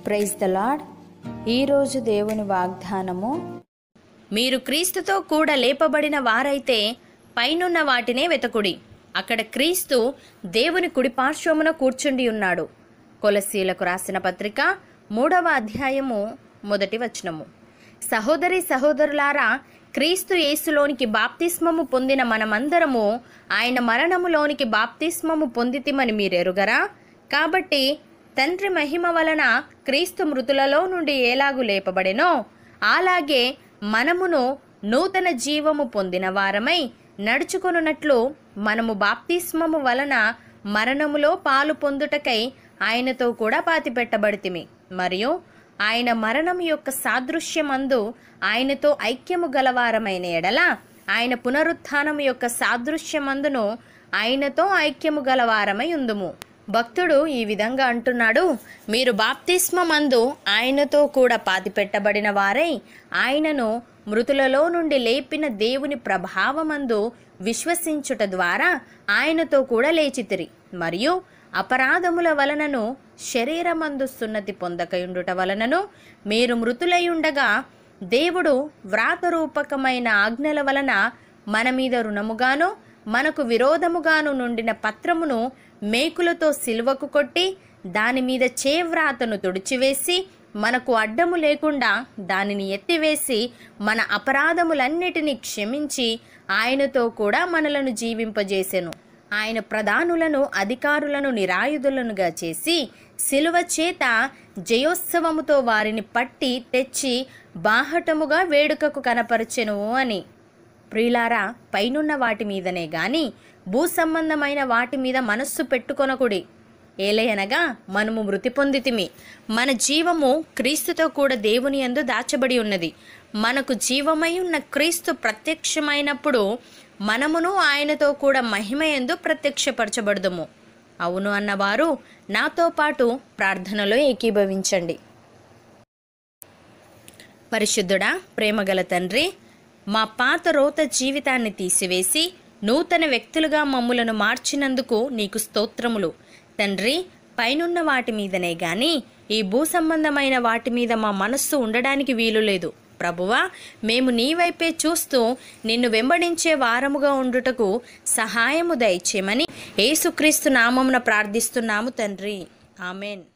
praise the lord ఈరోజు దేవుని వాగ్దానము మీరు క్రీస్తుతో కూడా లేపబడిన వారైతే పైనున్న వాటినే వెతకుడి అక్కడ క్రీస్తు దేవుని కుడి పార్శ్వమున కూర్చుండి ఉన్నాడు కొలసీలకు రాసిన పత్రిక మూడవ అధ్యాయము మొదటి వచనము సహోదరి సహోదరులారా క్రీస్తు యేసులోనికి బాప్తిస్మము పొందిన మనమందరము ఆయన మరణములోనికి బాప్తిస్మము పొందితిమని మీరెరుగరా కాబట్టి తండ్రి మహిమ వలన క్రీస్తు మృతులలో నుండి ఏలాగు లేపబడెనో అలాగే మనమును నూతన జీవము పొందిన వారమై నడుచుకొనున్నట్లు మనము బాప్తిస్మము వలన మరణములో పాలు పొందుటకై ఆయనతో కూడా పాతిపెట్టబడితిమి మరియు ఆయన మరణం యొక్క సాదృశ్యమందు ఆయనతో ఐక్యము గలవారమైన ఎడల ఆయన పునరుత్థానము యొక్క సాదృశ్యమందును ఆయనతో ఐక్యము గలవారమై ఉందుము భక్తుడు ఈ విధంగా అంటున్నాడు మీరు బాప్తిస్మమందు ఆయనతో కూడా పాతిపెట్టబడిన వారై ఆయనను మృతులలో నుండి లేపిన దేవుని ప్రభావమందు విశ్వసించుట ద్వారా ఆయనతో కూడా లేచితిరి మరియు అపరాధముల వలనను శరీరమందు సున్నతి పొందకయుండుట వలనను మీరు మృతులయుండగా దేవుడు వ్రాతరూపకమైన ఆజ్ఞల వలన మన మీద రుణముగాను మనకు విరోధముగాను నుండిన పత్రమును మేకులతో సిలువకు కొట్టి దాని మీద చేవ్రాతను తుడిచివేసి మనకు అడ్డము లేకుండా దానిని ఎత్తివేసి మన అపరాధములన్నిటినీ క్షమించి ఆయనతో కూడా మనలను జీవింపజేసెను ఆయన ప్రధానులను అధికారులను నిరాయుధులనుగా చేసి శిలువ చేత జయోత్సవముతో వారిని పట్టి తెచ్చి బాహటముగా వేడుకకు కనపరచెను అని ప్రియులారా పైనున్న వాటి మీదనే గాని భూ సంబంధమైన వాటి మీద మనస్సు పెట్టుకొనకుడి ఏలయనగా మనము మృతి పొందితిమి మన జీవము క్రీస్తుతో కూడా దేవుని యందు దాచబడి ఉన్నది మనకు జీవమై ఉన్న క్రీస్తు ప్రత్యక్షమైనప్పుడు మనమును ఆయనతో కూడా మహిమయందు ప్రత్యక్షపరచబడదుము అవును అన్నవారు నాతో పాటు ప్రార్థనలో ఏకీభవించండి పరిశుద్ధుడా ప్రేమగల తండ్రి మా పాత రోత జీవితాన్ని తీసివేసి నూతన వ్యక్తులుగా మమ్ములను మార్చినందుకు నీకు స్తోత్రములు తండ్రి పైనున్న వాటి మీదనే గాని ఈ భూ సంబంధమైన వాటి మీద మా మనస్సు ఉండడానికి వీలు లేదు ప్రభువా మేము నీ వైపే చూస్తూ నిన్ను వెంబడించే వారముగా ఉండుటకు సహాయము దయచేయమని యేసుక్రీస్తు నామమున ప్రార్థిస్తున్నాము తండ్రి ఆమెన్